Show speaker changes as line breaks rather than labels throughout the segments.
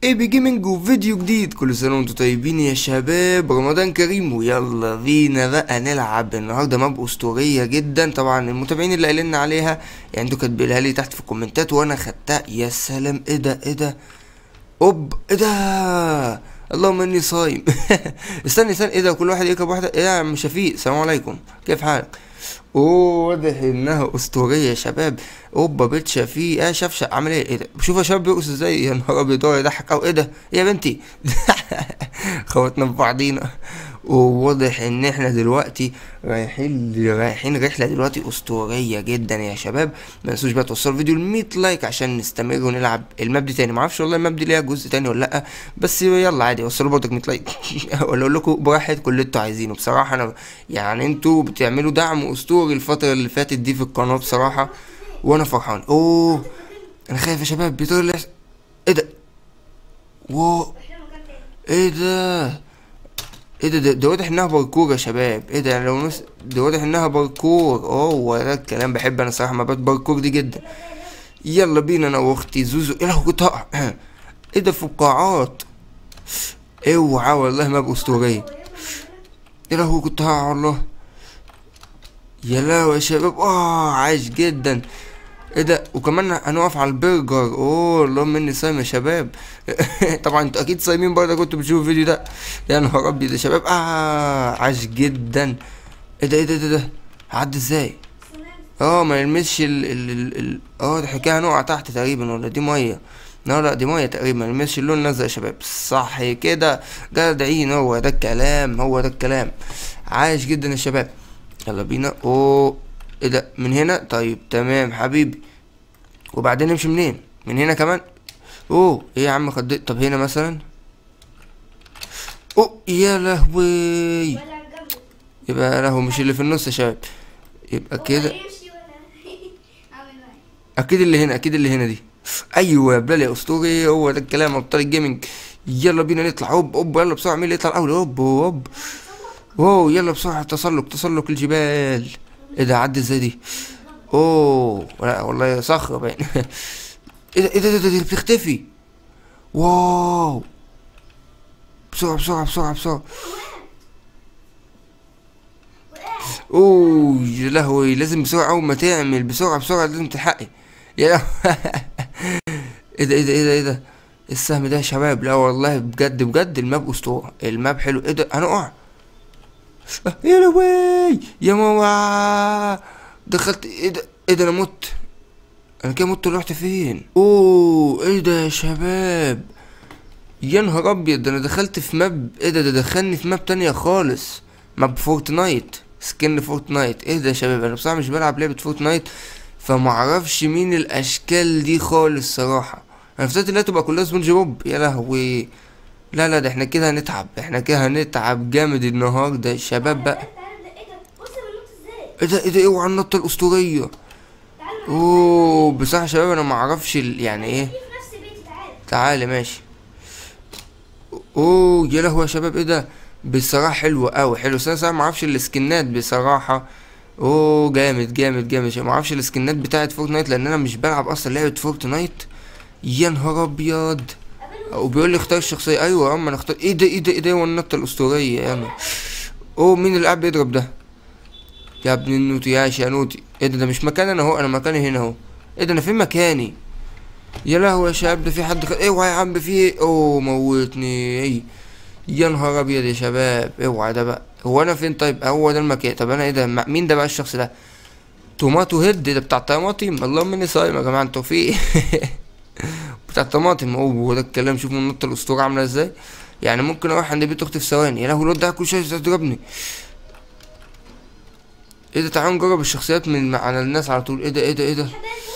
اي بي جيمنج وفيديو جديد كل سنة وانتم طيبين يا شباب رمضان كريم ويلا بينا بقى نلعب النهارده ماب اسطورية جدا طبعا المتابعين اللي قايلين عليها يعني انتوا كاتبينها لي تحت في الكومنتات وانا خدتها يا سلام ايه ده ايه ده اوب ايه ده اللهم اني صايم استني استني ايه ده كل واحد يركب واحدة ايه يا عم شفيق السلام عليكم كيف حالك اوه واضح انها اسطوريه يا شباب اوبا بيت شفيق اه شفشق عامل ايه ايه ده شوف يا شباب بيرقص ازاي يا نهار ابيض هو يضحك او ايه ده إيه يا بنتي خوتنا في بعضينا وواضح ان احنا دلوقتي رايحين رايحين رحله دلوقتي اسطوريه جدا يا شباب ما تنسوش بقى توصلوا الفيديو ل 100 لايك عشان نستمر ونلعب الماب دي تاني ما اعرفش والله الماب دي ليها جزء تاني ولا لا بس يلا عادي وصلوا برضك 100 لايك ولا اقول لكم براحتكم اللي انتوا عايزينه بصراحه انا يعني انتوا بتعملوا دعم اسطوري الفتره اللي فاتت دي في القناه بصراحه وانا فرحان اوه انا خايف يا شباب بيطير لي ايه ده واو ايه ده ايه ده ده, ده واضح انها باركور يا شباب ايه ده يعني لو نص ده واضح انها باركور اوه ده الكلام بحب انا صراحه مابات باركور دي جدا يلا بينا انا واختي زوزو ايه لهو كنت هقع ايه ده فقاعات اوعى والله ماب اسطوريه ايه لهو كنت هقع والله يا لهوي يا شباب اه عايش جدا ايه ده وكمان هنقف على البرجر اوه اللهم اني صايم يا شباب طبعا انتوا اكيد صايمين برضه كنتوا بتشوفوا الفيديو ده يا نهار ابيض يا شباب اه عاش جدا ايه ده ايه ده ايه ده هعدي ازاي اه ما يلمسش ال ال ال ال اه ده حكايه هنقع تحت تقريبا ولا دي ميه لا لا دي ميه تقريبا ما يلمسش اللون الازرق يا شباب صح كده جدعين هو ده الكلام هو ده الكلام عايش جدا يا شباب يلا بينا اوه ايه ده من هنا طيب تمام حبيبي وبعدين نمشي منين من هنا كمان اوه ايه يا عم خدت طب هنا مثلا اوه يا لهوي يبقى يا لهوي مش اللي في النص يا شباب يبقى كده اكيد اللي هنا اكيد اللي هنا دي ايوه يا بلال يا اسطوري هو ده الكلام ابطال الجيمنج يلا بينا نطلع هوب هوب يلا بسرعه مين اللي يطلع الاول هوب هوب واو يلا بسرعه تسلق تسلق الجبال ايه ده عدي ازاي دي اوه لا والله صخرة باين ايه ده ايه ده ده دي بتختفي واو بسرعة بسرعة بسرعة بسرعة اوه يا لهوي لازم بسرعة اول ما تعمل بسرعة بسرعة لازم تلحقي يا لهوي ايه ده ايه ده ايه ده ايه ده السهم ده يا شباب لا والله بجد بجد الماب اسطورة الماب حلو ايه ده هنقع يا لهوي يا ماما دخلت ايه ده ايه ده انا مت انا كده مت رحت فين اوه ايه ده يا شباب يا نهار ابيض ده انا دخلت في ماب ايه ده ده دخلني في ماب تانية خالص ماب فورتنايت سكن فورتنايت ايه ده يا شباب انا بصراحة مش بلعب لعبة فورتنايت فمعرفش مين الاشكال دي خالص صراحة انا فضلت انها تبقى كلها سبونج بوب يا لهوي لا لا ده احنا كده هنتعب احنا كده هنتعب جامد النهارده الشباب بقى ايه ده ايه ده اوعى النطه الاسطوريه اوه بصراحه يا شباب انا ما اعرفش يعني ايه تعالى ماشي اوه يا لهوي يا شباب ايه ده بصراحه حلو قوي حلو بس انا صراحه ما اعرفش السكنات بصراحه اوه جامد جامد جامد ما اعرفش السكنات بتاعه فورتنايت لان انا مش بلعب اصلا لعبه فورتنايت يا نهار ابيض وبيقول لي اختار الشخصيه ايوه يا عم انا اختار ايه ده ايه ده ايه ده هو النطه الاسطوريه يا عم اوه مين اللي قاعد بيضرب ده يا ابن النوتي يا يا نوتي ايه ده ده مش مكاني انا اهو انا مكاني هنا اهو ايه ده انا فين مكاني يا لهوي يا شباب ده في حد خ... اوعى يا عم في ايه اوه موتني ايه يا نهار ابيض يا شباب اوعى ده بقى هو انا فين طيب هو ده المكان طب انا ايه ده مين ده بقى الشخص ده توماتو هيد ده بتاع طماطم اللهم اني صايم يا جماعه انتوا في بتاع الطماطم هو ده الكلام شوفوا النطه الاسطوره عامله ازاي يعني ممكن اروح عند بيت اختي في ثواني يا لهوي الواد ده كل شويه تضربني ايه ده تعالوا نجرب الشخصيات من على الناس على طول ايه ده ايه ده ايه ده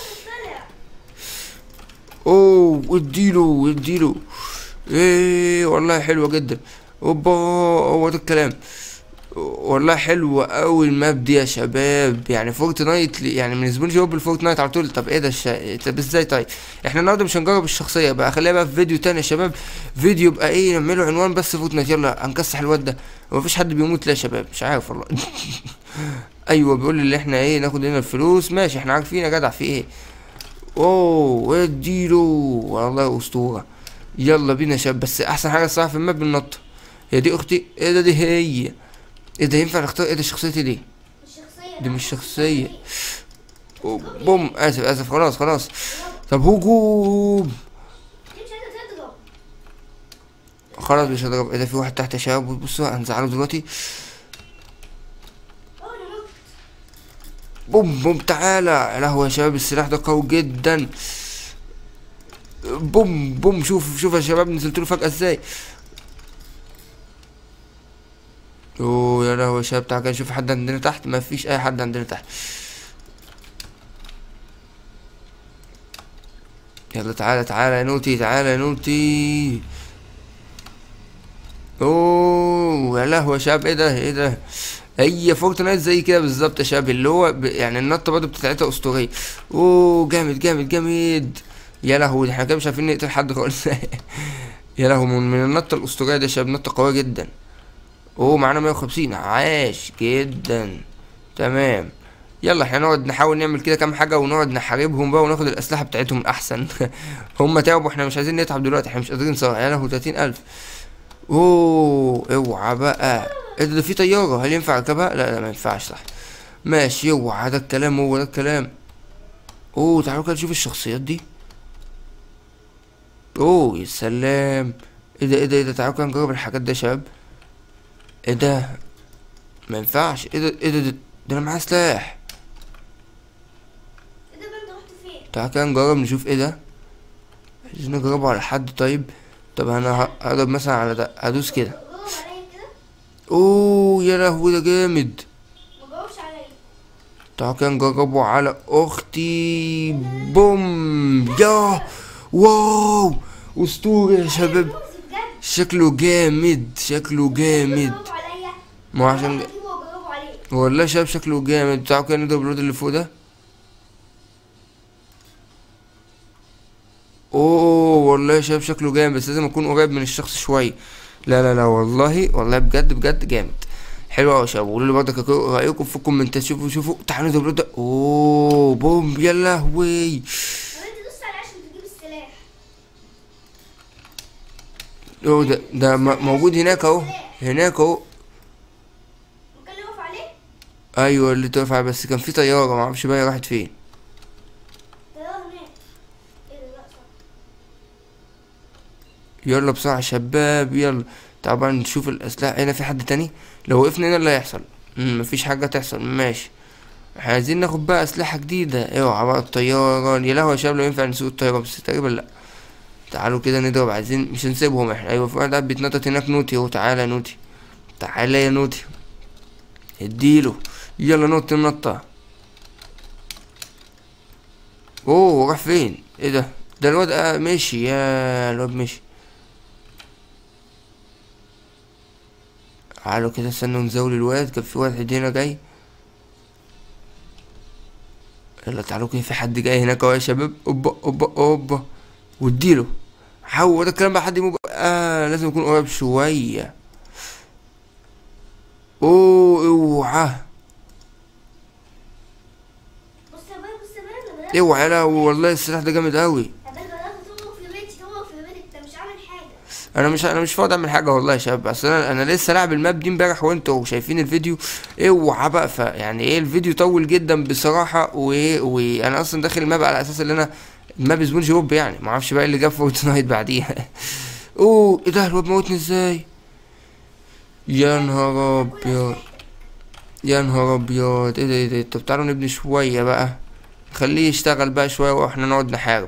اوه اديله اديله ايه والله حلوه جدا اوبا هو ده الكلام والله حلوة أوي الماب دي يا شباب يعني فورتنايت يعني من سبونج بوب الفورتنايت على طول طب ايه ده الش... طب ازاي طيب احنا النهارده مش هنجرب الشخصية بقى خليها بقى في فيديو تاني يا شباب فيديو بقى ايه نعمله عنوان بس فورتنايت يلا هنكسح الواد ده ومفيش حد بيموت ليه يا شباب مش عارف والله ايوه بيقول لي اللي احنا ايه ناخد هنا الفلوس ماشي احنا عارفين يا جدع في ايه اوه اديله والله اسطورة يلا بينا يا شباب بس احسن حاجه الصراحه في الماب النط هي دي اختي ايه ده دي هي ايه ده ينفع نختار ايه ده شخصيتي دي
الشخصية
دي مش شخصيه بوم اسف اسف خلاص خلاص طب هجوم
دي مش عايزة تضرب
خلاص مش هضرب ايه ده في واحد تحت يا شباب بصوا هنزعله دلوقتي
اه انا نط
بوم بوم تعالى يا لهوي يا شباب السلاح ده قوي جدا بوم بوم شوف شوف يا شباب نزلت له فجأة ازاي اوه يا لهوي يا شباب تعالى كده نشوف حد عندنا تحت ما فيش اي حد عندنا تحت يلا تعالى تعالى يا نوتي تعالى يا نوتي اوه يا لهوي يا شباب ايه ده ايه ده هي فورتنايت زي كده بالظبط يا شباب اللي هو ب... يعني النطه برضه بتاعتها اسطوريه اوه جامد جامد جامد يا لهوي احنا كده مش عارفين نقتل حد خالص يا لهوي من, من النطه الاسطوريه دي يا شباب نطه قويه جدا اوه معانا 150 عاش جدا تمام يلا احنا نقعد نحاول نعمل كده كام حاجه ونقعد نحاربهم بقى وناخد الاسلحه بتاعتهم احسن هم تعبوا احنا مش عايزين نتعب دلوقتي احنا مش قادرين صراحه يا لهوي 30000 اوه اوعى بقى ايه ده, ده في طياره هل ينفع اركبها لا لا ما ينفعش صح ماشي اوعى ده الكلام هو ده الكلام اوه تعالوا كده نشوف الشخصيات دي اوه يا سلام ايه ده ايه ده ايه ده تعالوا كده نجرب الحاجات دي يا شباب ايه ده ما ينفعش ايه ده ايه ده ده, ده انا معايا سلاح
ايه ده بقى انت رحت فين؟
تعالى كده نجرب نشوف ايه ده عايزين نجربه على حد طيب طب انا ه- هضرب مثلا على ده هدوس كده
جاوب عليا كده
اوه يا لهوي ده جامد
ما جاوبش عليا
تعالى كده نجربه على اختي بوم يا واو اسطوري يا شباب
بص بجد
شكله جامد شكله جامد
جاوب عليا
ما هو عشان
اجيبه واجاوب عليه
والله شاب شكله جامد تعالوا كده نضرب الواد اللي فوق ده اوه والله شاب شكله جامد بس لازم اكون قريب من الشخص شويه لا لا لا والله والله بجد بجد جامد حلو قوي يا شباب قولوا لي برضك رايكم في الكومنتات شوفوا شوفوا تعالوا نضرب الواد ده اوه بوم يا لهوي
طب انت دوس عليه عشان تجيب السلاح
اوه ده ده م- موجود هناك اهو هناك اهو
ممكن اللي واقف عليه
ايوه اللي ترفع بس كان في طياره ما اعرفش بقى راحت فين
ده هناك ايه ده لا صح
يلا بسرعة يا شباب يلا طبعا نشوف الأسلحة هنا في حد تاني لو وقفنا هنا اللي هيحصل مم، مفيش حاجة تحصل ماشي احنا عايزين ناخد بقى أسلحة جديدة اوعى بقى الطيارة يا لهوي يا شباب لو ينفع نسوق الطيارة بس تقريبا لأ تعالوا كده نضرب عايزين مش هنسيبهم احنا ايوه في واحد قاعد بيتنطط هناك نوتي اهو تعالى يا نوتي تعالى يا نوتي اديله يلا نط النطة اوه راح فين ايه ده ده الواد آه مشي يا الواد مشي تعالوا كده استنوا نزول الواد كان في واحد هنا جاي يلا تعالوا كده في حد جاي هناك اهو يا شباب اوبا اوبا اوبا واديله حاول ده الكلام بقى حد يمو آه لازم يكون قريب شوية اوه اوعى
بص يا بابا بص يا بابا انا بدات
اوعى لا والله السلاح ده جامد قوي
انا بدات تقف في بيتي تقف في بيتك انت مش عامل حاجه
انا مش انا مش فاضي اعمل حاجه والله يا شباب بس انا انا لسه لاعب الماب دي امبارح وانتوا شايفين الفيديو اوعى بقى ف يعني ايه الفيديو طول جدا بصراحه وايه وانا اصلا داخل الماب على اساس ان انا الماب سبونج بوب يعني ما اعرفش بقى إيه اللي جاب فورتنايت بعديها اوه ايه ده الواد موتني ازاي يا نهار ابيض يا نهار ابيض ايه ده ايه ده طب تعالوا نبني شويه بقى خليه يشتغل بقى شويه واحنا نقعد نحارب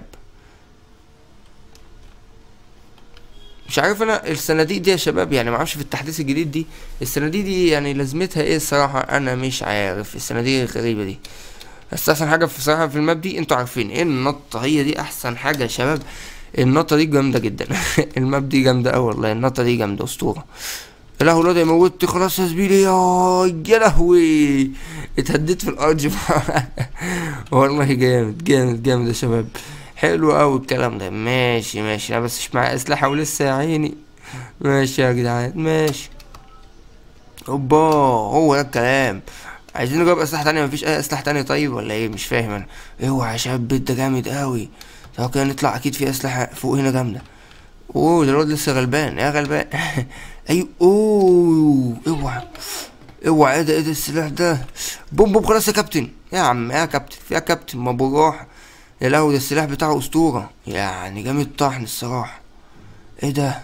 مش عارف انا الصناديق دي يا شباب يعني ما اعرفش في التحديث الجديد دي الصناديق دي يعني لازمتها ايه الصراحه انا مش عارف الصناديق الغريبه دي بس احسن حاجه في الصراحه في الماب دي انتوا عارفين ايه النطه هي دي احسن حاجه يا شباب النطه دي جامده جدا الماب دي جامده اوي والله النطه دي جامده اسطوره يا لهوي الواد يموتني خلاص يا زميلي يا يا لهوي اتهديت في الارض والله جامد جامد جامد يا شباب حلو اوي الكلام ده ماشي ماشي انا بس مش معايا اسلحه ولسه يا عيني ماشي يا جدعان ماشي اوبا هو ده الكلام عايزين نجرب اسلحه تانية مفيش اي اسلحه تانية طيب ولا ايه مش فاهم انا اوعى يا شباب البيت ده جامد اوي طب كده نطلع اكيد في اسلحه فوق هنا جامده اوه ده الواد لسه غلبان يا غلبان ايوه اوه اوعى اوعى ايه ده ايه ده السلاح ده بوم بوم خلاص يا كابتن يا عم يا كابتن يا كابتن ما بروح يا لهوي ده السلاح بتاعه اسطوره يعني جامد طحن الصراحه ايه ده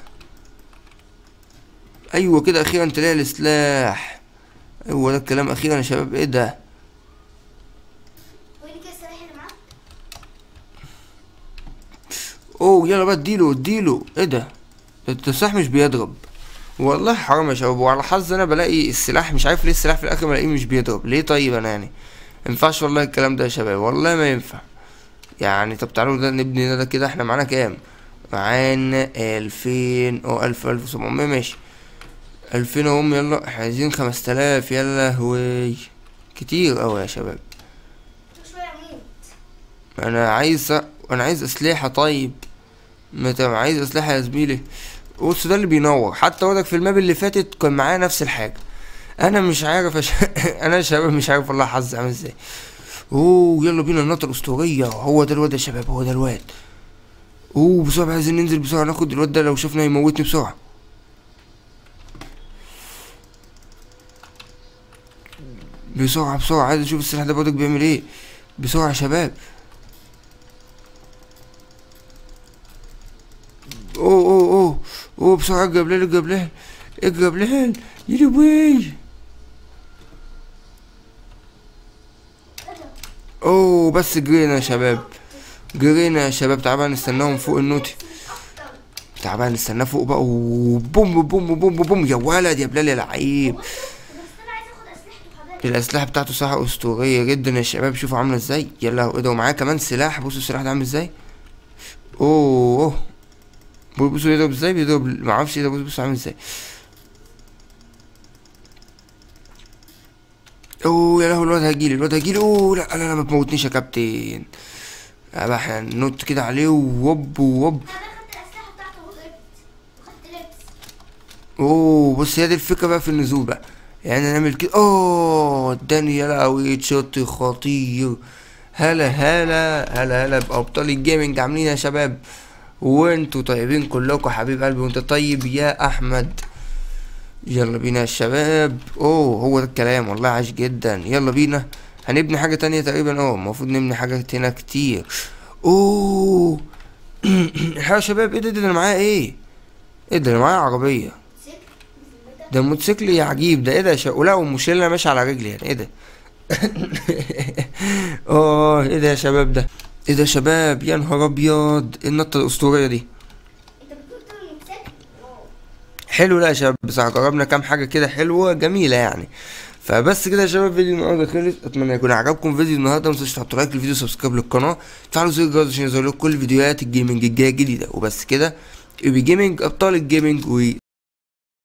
ايوه كده اخيرا طلع لي سلاح ايوه ده الكلام اخيرا يا شباب ايه ده
وريني كده السلاح اللي معاك
اوه يلا بقى اديله اديله ايه ده ده التفاح مش بيضرب والله حرام يا شباب وعلى حظ انا بلاقي السلاح مش عارف ليه السلاح في الاخر بلاقيه مش بيضرب ليه طيب انا يعني مينفعش والله الكلام ده يا شباب والله ما ينفع يعني طب تعالوا ده نبني ده كده احنا معانا كام معانا الفين او الف الف وسبعمية ماشي الفين اهم يلا احنا عايزين خمس تلاف يلا هوي كتير اوي يا شباب
كل شويه اموت
انا عايز انا عايز اسلحه طيب متى عايز اسلحه يا زميلي بص ده اللي بينور حتى وضعك في الماب اللي فاتت كان معايا نفس الحاجه انا مش عارف أش... انا يا شباب مش عارف والله حظي عامل ازاي اوه يلا بينا النطة الاسطوريه هو ده الواد يا شباب هو ده الواد اوه بسرعه عايزين ننزل بسرعه ناخد الواد ده لو شفنا يموتني بسرعه بسرعه بسرعه عايز اشوف السلاح ده برضك بيعمل ايه بسرعه يا شباب اوه اوه اوه اوه بسرعة اجرب ليل اجرب ليل اجرب ليل يلي وي اوه بس جرينا يا شباب جرينا يا شباب تعال بقى نستناهم فوق النوتي
اكتر
تعال بقى نستناه فوق بقى وبوم بوم بوم بوم يا ولد يا بلال يا لعيب
بس انا عايز اخد اسلحته حضرتك
الاسلحه بتاعته صح اسطوريه جدا يا شباب شوفوا عامله ازاي يلا ايه ده ومعاه كمان سلاح بصوا السلاح ده عامل ازاي اوه اوه بصوا يضرب ازاي بيضرب معرفش ايه ده بصوا بصوا عامل ازاي اوه يا لهوي الواد هيجيلي الواد هيجيلي اوه لا لا لا ما تموتنيش يا كابتن يا بقى احنا ننط كده عليه ووب ووب
انا خدت الاسلحه بتاعته وهربت وخدت لبس
اوه بص هي دي الفكره بقى في النزول بقى يعني نعمل كده اوه اداني يا لهوي شوت خطير هلا هلا هلا هلا بابطال الجيمنج عاملين يا شباب وانتوا طيبين كلكم حبيب قلبي وانت طيب يا احمد يلا بينا يا شباب اوه هو ده الكلام والله عاش جدا يلا بينا هنبني حاجة تانية تقريبا اه المفروض نبني حاجات هنا كتير اوه الحقيقة يا شباب ايه ده ده انا معايا ايه ايه ده انا معايا عربية
سك في المدى
ده موتوسيكل يا عجيب ده ايه ده يا شباب ولا ومشيلة ماشي على رجلي يعني ايه ده اه ايه ده يا شباب ده ايه ده يا شباب يا نهار ابيض ايه النطة الاسطورية دي
انت بتقول طول الموتوسيكل اه
حلو لا يا شباب بصراحة جربنا كام حاجة كده حلوة جميلة يعني فبس كده يا شباب فيديو النهارده خلص اتمنى يكون عجبكم فيديو النهارده ما تنسوش تحطوا لايك للفيديو سبسكرايب للقناه تفعلوا زر الجرس عشان يظهر لكم كل فيديوهات الجيمنج الجايه الجديده وبس كده يبقى جيمنج ابطال الجيمنج و